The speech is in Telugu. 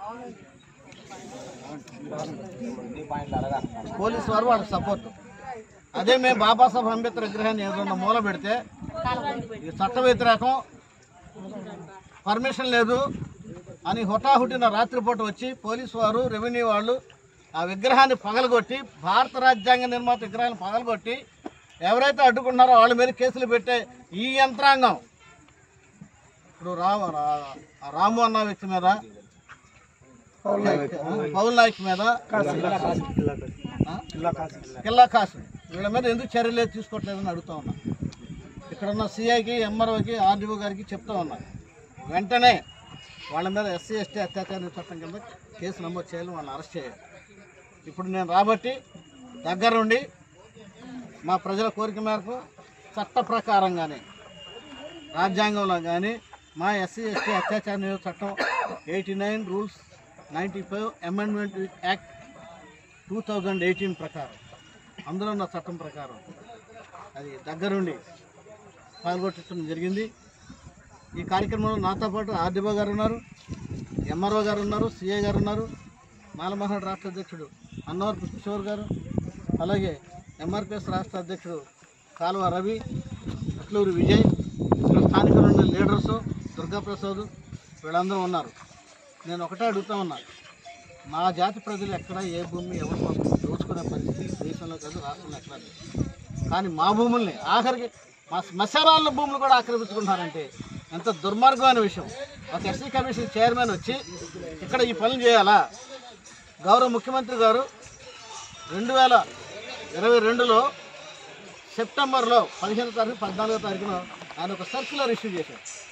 పోలీసు వారు వాళ్ళకి సపోర్ట్ అదే మేము బాబాసాహెబ్ అంబేద్కర్ విగ్రహాన్ని ఏదన్నా మూల పెడితే ఇది చట్ట వ్యతిరేకం పర్మిషన్ లేదు అని హుటాహుటిన రాత్రిపూట వచ్చి పోలీసు వారు రెవెన్యూ వాళ్ళు ఆ విగ్రహాన్ని పగలగొట్టి భారత రాజ్యాంగ నిర్మాత విగ్రహాన్ని పగలగొట్టి ఎవరైతే అడ్డుకుంటున్నారో వాళ్ళ మీద కేసులు పెట్టే ఈ యంత్రాంగం ఇప్పుడు రాము రా- రాము అన్న వ్యక్తి మీద పౌల్ నాయక్ మీద ఆ? కిల్లా కాసు వీళ్ళ మీద ఎందుకు చర్యలు తీసుకోవట్లేదని అడుగుతా ఉన్నా ఇక్కడ ఉన్న సిఐకి ఎంఆర్ఓకి ఆర్డీఓ గారికి చెప్తా ఉన్నా వెంటనే వాళ్ళ మీద ఎస్సీ ఎస్టీ అత్యాచార చట్టం కింద కేసు నమోదు చేయాలి వాళ్ళని అరెస్ట్ చేయాలి ఇప్పుడు నేను రాబట్టి దగ్గరుండి మా ప్రజల కోరిక మేరకు చట్ట ప్రకారంగానే రాజ్యాంగంలో కానీ మా ఎస్సీ ఎస్టీ అత్యాచార నిరోధక చట్టం eighty nine rules ninety five amendment act two thousand eighteen ప్రకారం అందులో ఉన్న చట్టం ప్రకారం అది దగ్గరుండి పాల్గొట్టడం జరిగింది ఈ కార్యక్రమంలో నాతో పాటు ఆర్డీఓ గారు ఉన్నారు ఎంఆర్ఓ గారు ఉన్నారు సిఐ గారు ఉన్నారు మాలమోహన్ రాష్ట్ర అధ్యక్షుడు అన్నవరపు కిషోర్ గారు అలాగే ఎంఆర్పిఎస్ రాష్ట్ర అధ్యక్షుడు కాలువ రవి అట్లూరి విజయ్ ఇక్కడ స్థానికులు ఉన్న లీడర్స్ దుర్గాప్రసాద్ వీళ్ళందరూ ఉన్నారు నేను ఒకటే అడుగుతా ఉన్నా మా జాతి ప్రజలు ఎక్కడ ఏ భూమి ఎవరి కోసం దోచుకునే పరిస్థితి దేశంలో కాదు రాష్ట్రంలో ఎక్కడ లేదు కానీ మా భూముల్ని ఆఖరికి మా శ్మశానాల భూములు కూడా ఆక్రమించుకుంటారంటే ఎంత దుర్మార్గమైన విషయం ఒక ఎస్సీ కమిషన్ చైర్మన్ వచ్చి ఇక్కడ ఈ పనులు చేయాలా గౌరవ ముఖ్యమంత్రి గారు రెండు వేల ఇరవై రెండులో సెప్టెంబర్లో పదిహేను తారీఖు పద్నాలుగో తారీఖున ఆయన ఒక సర్క్యులర్ ఇష్యూ చేశారు